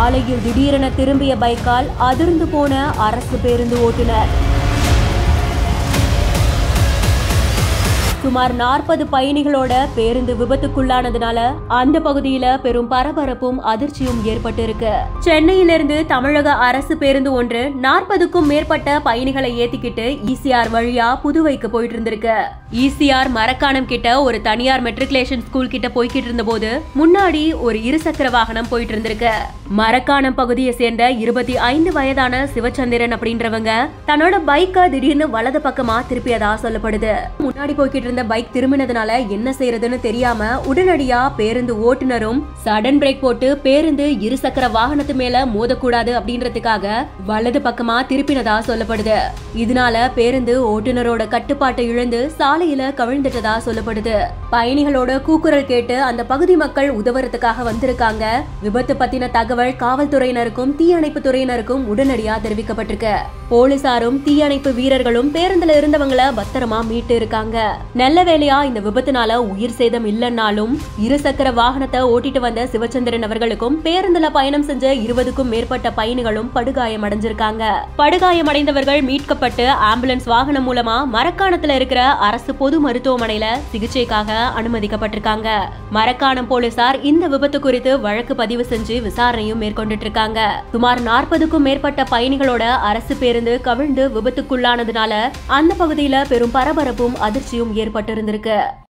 சாலையில் திடீரென திரும்பிய பைக்கால் அதிர்ந்து போன அரசு பேருந்து ஓட்டுநர் சுமார் நாற்பது பயணிகளோட பேருந்து விபத்துக்குள்ளானதுனால அந்த பகுதியில பெரும் பரபரப்பும் அதிர்ச்சியும் ஏற்பட்டிருக்கு சென்னையிலிருந்து தமிழக அரசு பேருந்து ஒன்று நாற்பதுக்கும் மேற்பட்ட பயணிகளை ஏத்திக்கிட்டு ஈசிஆர் வழியா புதுவைக்கு போயிட்டு இருந்திருக்கு ஈசிஆர் மரக்காணம் கிட்ட ஒரு தனியார் மெட்ரிகுலேஷன் ஸ்கூல் கிட்ட போய்கிட்டு இருந்தபோது முன்னாடி ஒரு இருசக்கர வாகனம் போயிட்டு இருந்திருக்கு மரக்காணம் பகுதியை சேர்ந்த இருபத்தி ஐந்து வயதான சிவச்சந்திரன் அப்படின்றவங்க தன்னோட பைக்கை திடீர்னு வலது பக்கமா திருப்பியதா சொல்லப்படுது முன்னாடி போய்கிட்டு இருந்த பைக் திரும்பினதுனால என்ன செய்யறதுன்னு தெரியாம உடனடியா பேருந்து ஓட்டுநரும் சடன் பிரேக் போட்டு பேருந்து இருசக்கர வாகனத்து மேல மோதக்கூடாது அப்படின்றதுக்காக வலது பக்கமா திருப்பினதா சொல்லப்படுது இதனால பேருந்து ஓட்டுநரோட கட்டுப்பாட்டை இழந்து சாலையில கவிழ்ந்துட்டதா சொல்லப்படுது பயணிகளோட கூக்குரல் கேட்டு அந்த பகுதி மக்கள் உதவுறதுக்காக வந்திருக்காங்க விபத்து பத்தின தகவல் காவல்துறையினருக்கும் தீயணைப்பு துறையினருக்கும் உடனடியா தெரிவிக்கப்பட்டிருக்கு போலீசாரும் தீயணைப்பு வீரர்களும் பேருந்துல இருந்தவங்கள பத்திரமா மீட்டு இருக்காங்க நல்ல வேலையா இந்த விபத்துனால உயிர் சேதம் இல்லைன்னாலும் இருசக்கர வாகனத்தை ஓட்டிட்டு வந்த சிவச்சந்திரன் அவர்களுக்கும் பேருந்துல பயணம் செஞ்ச இருபதுக்கும் மேற்பட்ட பயணிகளும் படுகாயம் அடைஞ்சிருக்காங்க படுகாயமடைந்தவர்கள் மீட்கப்பட்டு ஆம்புலன்ஸ் வாகனம் மூலமா மரக்காணத்துல இருக்கிற அரசு பொது மருத்துவமனையில சிகிச்சைக்காக அனுமதிக்கப்பட்டிருக்காங்க மரக்காணம் போலீசார் இந்த விபத்து குறித்து வழக்கு பதிவு செஞ்சு விசாரணையும் மேற்கொண்டுட்டு இருக்காங்க சுமார் நாற்பதுக்கும் மேற்பட்ட பயணிகளோட அரசு பேருந்து கவிழ்ந்து விபத்துக்குள்ளானதுனால அந்த பகுதியில பெரும் பரபரப்பும் அதிர்ச்சியும் ஏற்பட்டிருந்திருக்கு